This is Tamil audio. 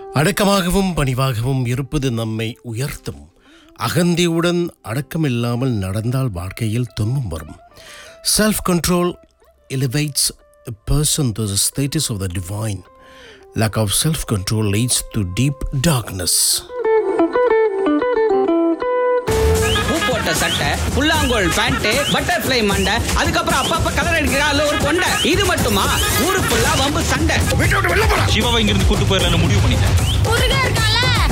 அடக்கமாகவும் பணிவாகவும் இருப்பது நம்மை உயர்த்தும் அகந்தியுடன் அடக்கமில்லாமல் நடந்தால் வாழ்க்கையில் துன்பம் வரும் self control elevates a person to the status of the divine. Lack of self control leads to deep darkness. பூ போட்ட சட்டை புல்லாங்கோல் பேண்ட் பட்டர்ஃப்ளை மண்டை அதுக்கப்புறம் அப்பப்ப கலர் அடிக்கிறாள் ஒரு கொண்டை இது மட்டுமா ஊரு ஃபுல்லா வம்பு சண்டை சிவாவை இங்கிருந்து கூட்டு போயிடலாம்னு முடிவு பண்ணிட்டேன் முருகா இருக்கா